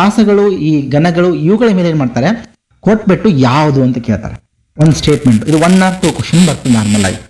ಪ್ರಾಸಗಳು ಈ ಗಣಗಳು ಇವುಗಳ ಮೇಲೆ ಏನು ಮಾಡ್ತಾರೆ ಕೊಟ್ಬಿಟ್ಟು ಯಾವುದು ಅಂತ ಕೇಳ್ತಾರೆ ಒಂದು ಸ್ಟೇಟ್ಮೆಂಟ್ ಇದು ಒನ್ ಆರ್ ಟು ಕ್ವಶನ್ ಬರ್ತದೆ ನಾರ್ಮಲ್ ಆಗಿ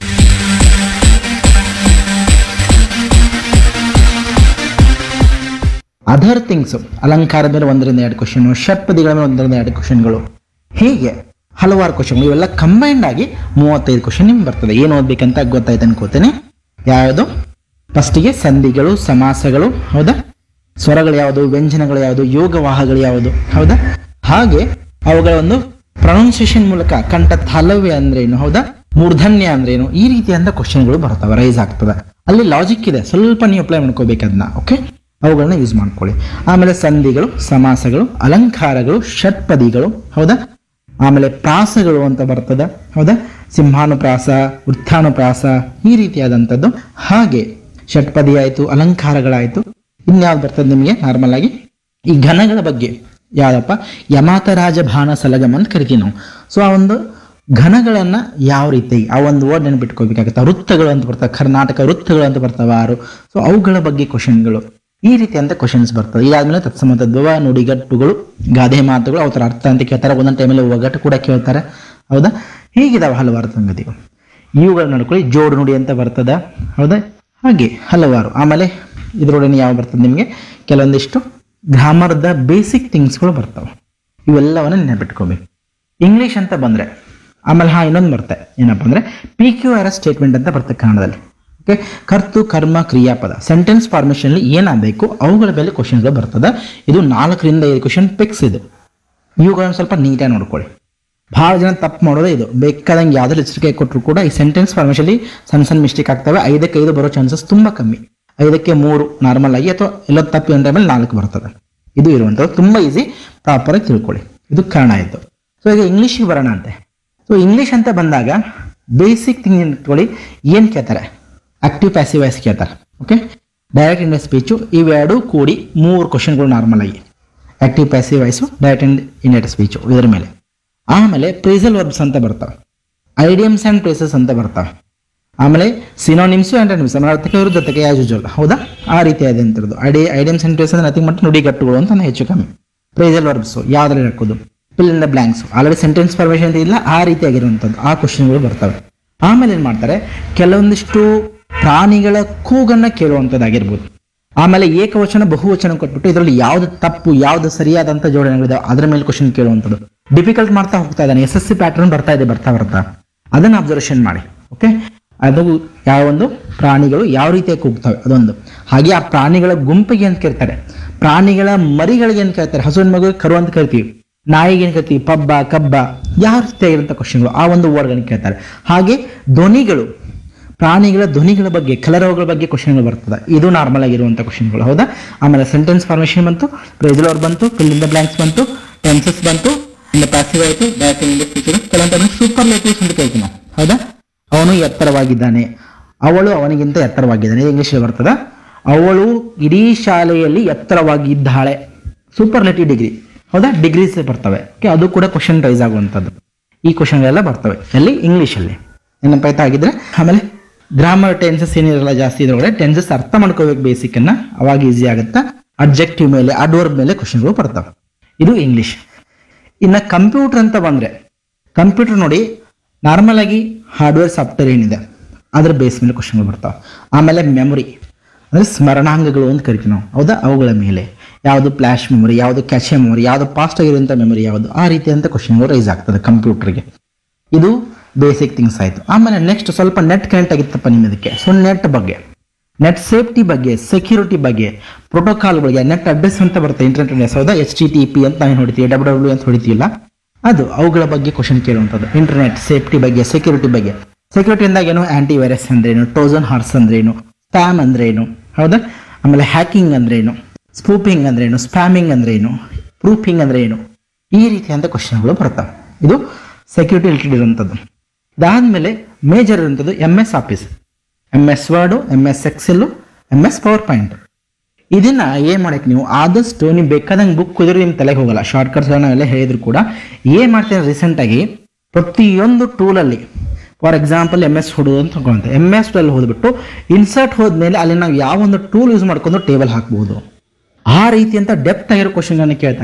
ಅದರ್ ಥಿಂಗ್ಸ್ ಅಲಂಕಾರದ ಮೇಲೆ ಒಂದರಿಂದ ಎರಡು ಕ್ವಶನ್ ಷಟ್ಪದಿಗಳ ಮೇಲೆ ಒಂದರಿಂದ ಎರಡು ಕ್ವಶನ್ಗಳು ಹೀಗೆ ಹಲವಾರು ಕ್ವಶನ್ಗಳು ಇವೆಲ್ಲ ಕಂಬೈಂಡ್ ಆಗಿ ಮೂವತ್ತೈದು ಕ್ವಶನ್ ನಿಮ್ಗೆ ಬರ್ತದೆ ಏನು ಓದ್ಬೇಕಂತ ಗೊತ್ತಾಯ್ತು ಅನ್ಕೋತೇನೆ ಯಾವುದು ಫಸ್ಟಿಗೆ ಸಂಧಿಗಳು ಸಮಾಸಗಳು ಹೌದಾ ಸ್ವರಗಳು ಯಾವುದು ವ್ಯಂಜನಗಳು ಯಾವುದು ಯೋಗವಾಹಗಳು ಯಾವುದು ಹೌದಾ ಹಾಗೆ ಅವುಗಳ ಒಂದು ಪ್ರೊನೌನ್ಸಿಯೇಷನ್ ಮೂಲಕ ಕಂಠ ತಲವ್ಯ ಅಂದ್ರೇನು ಹೌದಾ ಮೂರ್ಧನ್ಯ ಅಂದ್ರೇನು ಈ ರೀತಿಯಾದ ಕ್ವಶನ್ಗಳು ಬರ್ತವೆ ರೈಸ್ ಆಗ್ತದೆ ಅಲ್ಲಿ ಲಾಜಿಕ್ ಇದೆ ಸ್ವಲ್ಪ ನೀವು ಅಪ್ಲೈ ಮಾಡ್ಕೋಬೇಕು ಅದನ್ನ ಓಕೆ ಅವುಗಳನ್ನ ಯೂಸ್ ಮಾಡ್ಕೊಳ್ಳಿ ಆಮೇಲೆ ಸಂಧಿಗಳು ಸಮಾಸಗಳು ಅಲಂಕಾರಗಳು ಷಟ್ಪದಿಗಳು ಹೌದಾ ಆಮೇಲೆ ಪ್ರಾಸಗಳು ಅಂತ ಬರ್ತದೆ ಹೌದಾ ಸಿಂಹಾನುಪ್ರಾಸ ವೃತ್ತಾನುಪ್ರಾಸ ಈ ರೀತಿಯಾದಂಥದ್ದು ಹಾಗೆ ಷಟ್ಪದಿ ಆಯಿತು ಅಲಂಕಾರಗಳಾಯಿತು ಇನ್ಯಾವ್ದು ಬರ್ತದೆ ನಿಮಗೆ ನಾರ್ಮಲ್ ಆಗಿ ಈ ಘನಗಳ ಬಗ್ಗೆ ಯಾವ್ದಪ್ಪ ಯಮಾತರಾಜ ಭಾನ ಸಲಗಮ್ ಅಂತ ಕರಿತೀವಿ ನಾವು ಸೊ ಆ ಒಂದು ಘನಗಳನ್ನ ಯಾವ ರೀತಿ ಆ ಒಂದು ವರ್ಡ್ ನೆನ್ಪಿಟ್ಕೋಬೇಕಾಗತ್ತೆ ವೃತ್ತಗಳು ಅಂತ ಬರ್ತಾವೆ ಕರ್ನಾಟಕ ವೃತ್ತಗಳು ಅಂತ ಬರ್ತಾವೆ ಆರು ಸೊ ಅವುಗಳ ಬಗ್ಗೆ ಕ್ವಶನ್ಗಳು ಈ ರೀತಿಯಂತ ಕ್ವಶನ್ಸ್ ಬರ್ತವೆ ಇದಾದ್ಮೇಲೆ ತತ್ಸಮತದ್ಭವ ನುಡಿಗಟ್ಟುಗಳು ಗಾದೆ ಮಾತುಗಳು ಅವತರ ಅರ್ಥ ಅಂತ ಕೇಳ್ತಾರೆ ಒಂದೊಂದು ಟೈಮಲ್ಲಿ ಒಗಟ್ಟು ಕೂಡ ಕೇಳ್ತಾರೆ ಹೌದಾ ಹೀಗಿದಾವೆ ಹಲವಾರು ಸಂಗತಿಗಳು ಇವುಗಳನ್ನ ನೋಡ್ಕೊಳ್ಳಿ ಜೋಡು ನುಡಿ ಅಂತ ಬರ್ತದ ಹೌದಾ ಹಾಗೆ ಹಲವಾರು ಆಮೇಲೆ ಇದರೊಡನೆ ಯಾವ ಬರ್ತದೆ ನಿಮಗೆ ಕೆಲವೊಂದಿಷ್ಟು ಗ್ರಾಮರ್ದ ಬೇಸಿಕ್ ಥಿಂಗ್ಸ್ಗಳು ಬರ್ತವೆ ಇವೆಲ್ಲವನ್ನ ನೆನಪಿಟ್ಕೋಬೇಕು ಇಂಗ್ಲೀಷ್ ಅಂತ ಬಂದ್ರೆ ಆಮೇಲೆ ಹಾ ಇನ್ನೊಂದು ಬರುತ್ತೆ ಏನಪ್ಪ ಅಂದ್ರೆ P Q R S statement ಅಂತ ಬರುತ್ತೆ ಕನ್ನಡದಲ್ಲಿ ಓಕೆ ಕರ್ತು ಕರ್ಮ ಕ್ರಿಯಾಪದ ಸೆಂಟೆನ್ಸ್ ಫಾರ್ಮೇಷನ್ ಏನಾಗಬೇಕು ಅವುಗಳ ಮೇಲೆ ಕ್ವಶನ್ಗಳು ಬರ್ತದೆ ಇದು ನಾಲ್ಕರಿಂದ ಐದು ಕ್ವಶನ್ ಪಿಕ್ಸ್ ಇದು ಇವುಗಳನ್ನ ಸ್ವಲ್ಪ ನೀಟಾಗಿ ನೋಡ್ಕೊಳ್ಳಿ ಭಾಳ ಜನ ತಪ್ಪು ಮಾಡೋದೇ ಇದು ಬೇಕಾದಂಗೆ ಯಾವ್ದಾದ್ರು ಎಚ್ಚರಿಕೆ ಕೊಟ್ಟರು ಕೂಡ ಈ ಸೆಂಟೆನ್ಸ್ ಫಾರ್ಮೇಷನ್ಲಿ ಸಣ್ಣ ಸಣ್ಣ ಮಿಸ್ಟೇಕ್ ಆಗ್ತವೆ ಐದಕ್ಕೆ ಐದು ಬರೋ ಚಾನ್ಸಸ್ ತುಂಬಾ ಕಮ್ಮಿ ಐದಕ್ಕೆ ಮೂರು ನಾರ್ಮಲ್ ಆಗಿ ಅಥವಾ ಎಲ್ಲೋ ತಪ್ಪಿ ಅಂದ್ರೆ ಮೇಲೆ ನಾಲ್ಕು ಬರ್ತದೆ ಇದು ಇರುವಂಥದ್ದು ತುಂಬಾ ಈಸಿ ಪ್ರಾಪರ್ ಆಗಿ ತಿಳ್ಕೊಳ್ಳಿ ಇದು ಕಾರಣ ಆಯಿತು ಸೊ ಈಗ ಇಂಗ್ಲೀಷಿಗೆ ಬರೋಣ ಅಂತೆ ಸೊ ಇಂಗ್ಲೀಷ್ ಅಂತ ಬಂದಾಗ ಬೇಸಿಕ್ ಥಿಂಗ್ ಇಟ್ಕೊಳ್ಳಿ ಏನು ಕೇಳ್ತಾರೆ ಆಕ್ಟಿವ್ ಪ್ಯಾಸಿವ್ ವಾಯ್ಸ್ ಕೇಳ್ತಾರೆ ಓಕೆ ಡೈರೆಕ್ಟ್ ಇಂಡಿಯಾ ಸ್ಪೀಚು ಇವೆರಡು ಕೂಡಿ ಮೂರು ಕ್ವಶನ್ಗಳು ನಾರ್ಮಲ್ ಆಗಿ ಆಕ್ಟಿವ್ ಪ್ಯಾಸಿವ್ ವಾಯ್ಸು ಡೈರೆಕ್ಟ್ ಇಂಡ್ ಇಂಡಿಯಾ ಸ್ಪೀಚು ಇದರ ಮೇಲೆ ಆಮೇಲೆ ಪ್ರೇಸಲ್ ವರ್ಬ್ಸ್ ಅಂತ ಬರ್ತವೆ ಐಡಿಯಮ್ಸ್ ಆ್ಯಂಡ್ ಪ್ಲೇಸಸ್ ಅಂತ ಬರ್ತವೆ ಆಮೇಲೆ ಸಿನೋನಿಮ್ಸು ಆ್ಯಂಡ್ ಅನಿಮ್ಸ್ ಅರ್ಥಕ್ಕೆ ವಿರುದ್ಧತೆಗೆ ಯಾಸ್ ಯೂಜುವಲ್ ಹೌದಾ ಆ ರೀತಿಯಾದಂಥದ್ದು ಐಡಿ ಐಡಿಯಮ್ಸ್ ಆ್ಯಂಡ್ ಪ್ಲೇಸಸ್ ಅಂದ್ರೆ ನಥಿಂಗ್ ಮತ್ತೆ ನುಡಿಗಟ್ಟುಗಳು ಅಂತ ಹೆಚ್ಚು ಕಮ್ಮಿ ಪ್ರೇಸಲ್ ವರ್ಬ್ಸು ಯಾವ್ದ್ರಲ್ಲಿ ಹಾಕೋದು fill in the blanks already sentence formation ಅಂತ ಇಲ್ಲ ಆ ರೀತಿಯಾಗಿರುವಂಥದ್ದು ಆ ಕ್ವಶನ್ಗಳು ಬರ್ತವೆ ಆಮೇಲೆ ಏನು ಮಾಡ್ತಾರೆ ಕೆಲವೊಂದಿಷ್ಟು ಪ್ರಾಣಿಗಳ ಕೂಗನ್ನ ಕೇಳುವಂಥದ್ದಾಗಿರ್ಬೋದು ಆಮೇಲೆ ಏಕವಚನ ಬಹುವಚನ ಕೊಟ್ಬಿಟ್ಟು ಇದರಲ್ಲಿ ಯಾವ್ದು ತಪ್ಪು ಯಾವ್ದು ಸರಿಯಾದಂಥ ಜೋಡಣೆಗಳಿದಾವೆ ಅದರ ಮೇಲೆ ಕ್ವಶನ್ ಕೇಳುವಂಥದ್ದು ಡಿಫಿಕಲ್ಟ್ ಮಾಡ್ತಾ ಹೋಗ್ತಾ ಇದ್ದಾನೆ ಎಸ್ ಎಸ್ ಸಿ ಪ್ಯಾಟರ್ನ್ ಬರ್ತಾ ಇದೆ ಬರ್ತಾ ಬರ್ತಾ ಅದನ್ನ ಅಬ್ಸರ್ವೇಷನ್ ಮಾಡಿ ಓಕೆ ಅದು ಯಾವ ಒಂದು ಪ್ರಾಣಿಗಳು ಯಾವ ರೀತಿಯಾಗಿ ಕೂಗ್ತವೆ ಅದೊಂದು ಹಾಗೆ ಆ ಪ್ರಾಣಿಗಳ ಗುಂಪಿಗೆ ಅಂತ ಕರೀತಾರೆ ಪ್ರಾಣಿಗಳ ಮರಿಗಳಿಗೆ ಅಂತ ಕರೀತಾರೆ ಹಸುವಿನ ಮಗು ಕರು ಅಂತ ಕರಿತೀವಿ ನಾಯಿಗೆ ಏನು ಕರಿತೀವಿ ಪಬ್ಬ ಕಬ್ಬ ಯಾವ ರೀತಿಯಾಗಿರುವಂಥ ಕ್ವಶನ್ಗಳು ಆ ಒಂದು ವರ್ಡ್ಗಳನ್ನ ಕೇಳ್ತಾರೆ ಹಾಗೆ ಧ್ವನಿಗಳು ಪ್ರಾಣಿಗಳ ಧ್ವನಿಗಳ ಬಗ್ಗೆ ಕಲರವಗಳ ಬಗ್ಗೆ ಕ್ವಶನ್ಗಳು ಬರ್ತದೆ ಇದು ನಾರ್ಮಲ್ ಆಗಿರುವಂಥ ಕ್ವಶನ್ಗಳು ಹೌದಾ ಆಮೇಲೆ ಸೆಂಟೆನ್ಸ್ ಫಾರ್ಮೇಷನ್ ಬಂತು ಪ್ರೆಜಲೋರ್ ಬಂತು ಫಿಲ್ ಇನ್ ದ ಬ್ಲಾಂಕ್ಸ್ ಬಂತು ಟೆನ್ಸಸ್ ಬಂತು ಇನ್ನು ಪ್ಯಾಸಿವ್ ಆಯಿತು ಕೆಲವೊಂದು ಸೂಪರ್ ಲೇಟಿವ್ಸ್ ಅಂತ ಕೇಳ್ತೀವಿ ನಾವು ಹೌದಾ ಅವನು ಎತ್ತರವಾಗಿದ್ದಾನೆ ಅವಳು ಅವನಿಗಿಂತ ಎತ್ತರವಾಗಿದ್ದಾನೆ ಇಂಗ್ಲಿಷ್ ಬರ್ತದ ಅವಳು ಇಡೀ ಶಾಲೆಯಲ್ಲಿ ಎತ್ತರವಾಗಿದ್ದಾಳೆ ಸೂಪರ್ ಲೆಟಿವ್ ಡಿಗ್ರಿ ಹೌದಾ ಡಿಗ್ರೀಸ್ ಬರ್ತವೆ ಓಕೆ ಅದು ಕೂಡ ಕ್ವಶನ್ ರೈಸ್ ಆಗುವಂಥದ್ದು ಈ ಕ್ವಶನ್ಗಳೆಲ್ಲ ಬರ್ತವೆ ಎಲ್ಲಿ ಇಂಗ್ಲೀಷಲ್ಲಿ ನೆನಪಾಯ್ತಾ ಆಗಿದ್ರೆ ಆಮೇಲೆ ಗ್ರಾಮರ್ ಟೆನ್ಸಸ್ ಏನಿರಲ್ಲ ಜಾಸ್ತಿ ಇದ್ರೊಳಗಡೆ ಟೆನ್ಸಸ್ ಅರ್ಥ ಮಾಡ್ಕೋಬೇಕು ಬೇಸಿಕ್ ಅನ್ನ ಅವಾಗ ಈಸಿ ಆಗುತ್ತಾ ಅಬ್ಜೆಕ್ಟಿವ್ ಮೇಲೆ ಅಡ್ವರ್ಬ್ ಮೇಲೆ ಕ್ವಶನ್ಗಳು ಬರ್ತವೆ ಇದು ಇಂಗ್ಲಿಷ್ ಇನ್ನು ಕಂಪ್ಯೂಟರ್ ಅಂತ ಬಂದ್ರೆ ಕಂಪ್ಯೂಟರ್ ನೋಡಿ ನಾರ್ಮಲ್ ಆಗಿ ಹಾರ್ಡ್ವೇರ್ ಸಾಫ್ಟ್ವೇರ್ ಏನಿದೆ ಅದ್ರ ಬೇಸ್ ಮೇಲೆ ಕ್ವಶನ್ಗಳು ಬರ್ತಾವೆ ಆಮೇಲೆ ಮೆಮೊರಿ ಅಂದ್ರೆ ಸ್ಮರಣಾಂಗಗಳು ಅಂತ ಕರಿತೀವಿ ನಾವು ಹೌದಾ ಅವುಗಳ ಮೇಲೆ ಯಾವುದು ಫ್ಲಾಶ್ ಮೆಮೊರಿ ಯಾವುದು ಕ್ಯಾಶೆ ಮೆಮೊರಿ ಯಾವುದು ಫಾಸ್ಟ್ ಆಗಿರುವಂಥ ಮೆಮೊರಿ ಯಾವುದು ಆ ರೀತಿಯಂತ ಕ್ವಶನ್ಗಳು ರೈಸ್ ಆಗ್ತದೆ ಕಂಪ್ಯೂಟರ್ಗೆ ಇದು ಬೇಸಿಕ್ ಥಿಂಗ್ಸ್ ಆಯಿತು ಆಮೇಲೆ ನೆಕ್ಸ್ಟ್ ಸ್ವಲ್ಪ ನೆಟ್ ಕನೆಕ್ಟ್ ಆಗಿತ್ತಪ್ಪ ನಿಮ್ಮದಕ್ಕೆ ಸೊ ನೆಟ್ ಬಗ್ಗೆ ನೆಟ್ ಸೇಫ್ಟಿ ಬಗ್ಗೆ ಸೆಕ್ಯೂರಿಟಿ ಬಗ್ಗೆ ಪ್ರೋಟೋಕಾಲ್ ಬಗ್ಗೆ ನೆಟ್ ಅಡ್ರೆಸ್ ಅಂತ ಬರುತ್ತೆ ಇಂಟರ್ನೆಟ್ ಅಡ್ರೆಸ್ ಹೌದಾ ಎಚ್ ಟಿ ಟಿ ಪಿ ಅಂತ ನಾವು ಹೊಡಿತೀವಿ ಡಬ್ಲ್ಯೂ ಡಬ್ಲ್ಯೂ ಅಂತ ಹೊಡಿತೀವಿಲ್ಲ ಅದು ಅವುಗಳ ಬಗ್ಗೆ ಕ್ವಶನ್ ಕೇಳುವಂಥದ್ದು ಇಂಟರ್ನೆಟ್ ಸೇಫ್ಟಿ ಬಗ್ಗೆ ಸೆಕ್ಯೂರಿಟಿ ಬಗ್ಗೆ ಸೆಕ್ಯೂರಿಟಿ ಅಂದಾಗ ಏನು ಆಂಟಿ ವೈರಸ್ ಅಂದ್ರೇನು ಟೋಸನ್ ಹಾರ್ಸ್ ಅಂದ್ರೇನು ಸ್ಪ್ಯಾಮ್ ಅಂದ್ರೇನು ಹೌದಾ ಆಮೇಲೆ ಹ್ಯಾಕಿಂಗ್ ಅಂದ್ರೇನು ಸ್ಪೂಪಿಂಗ್ ಅಂದ್ರೇನು ಸ್ಪ್ಯಾಮಿಂಗ್ ಅಂದ್ರೇನು ಪ್ರೂಫಿಂಗ್ ಅಂದ್ರೆ ಏನು ಈ ರೀತಿಯಾದ ಕ್ವಶನ್ಗಳು ಬರ್ತವೆ ಇದು ಸೆಕ್ಯೂರಿಟಿ ರಿಲೇಟೆಡ್ ಇರುವಂಥದ್ದು ಇದಾದ್ಮೇಲೆ ಮೇಜರ್ ಇರುವಂಥದ್ದು M S Office M S Word M S Excel M S PowerPoint ಇದನ್ನ ಏನ್ ಮಾಡಕ್ಕೆ ನೀವು ಆದಷ್ಟು ನೀವು ಬೇಕಾದಂಗೆ ಬುಕ್ ಕುದಿರಿ ನಿಮ್ಮ ತಲೆಗೆ ಹೋಗಲ್ಲ ಶಾರ್ಟ್ ಕಟ್ಸ್ ನಾವೆಲ್ಲ ಹೇಳಿದ್ರು ಕೂಡ ಏನ್ ಮಾಡ್ತೀನಿ ರೀಸೆಂಟ್ ಆಗಿ ಪ್ರತಿಯೊಂದು ಟೂಲಲ್ಲಿ ಫಾರ್ ಎಕ್ಸಾಂಪಲ್ ಎಮ್ ಎಸ್ ಹೊಡೋದು ಅಂತ ತಗೊಳ್ತೆ ಎಮ್ ಎಸ್ ಅಲ್ಲಿ ಹೋದ್ಬಿಟ್ಟು ಇನ್ಸರ್ಟ್ ಹೋದ್ಮೇಲೆ ಅಲ್ಲಿ ನಾವು ಯಾವ ಒಂದು ಟೂಲ್ ಯೂಸ್ ಮಾಡ್ಕೊಂಡು ಟೇಬಲ್ ಹಾಕ್ಬಹುದು ಆ ರೀತಿಯಂತ ಡೆಪ್ತ್ ಆಗಿರೋ ಕ್ವಶನ್ ಕೇಳ್ತಾರೆ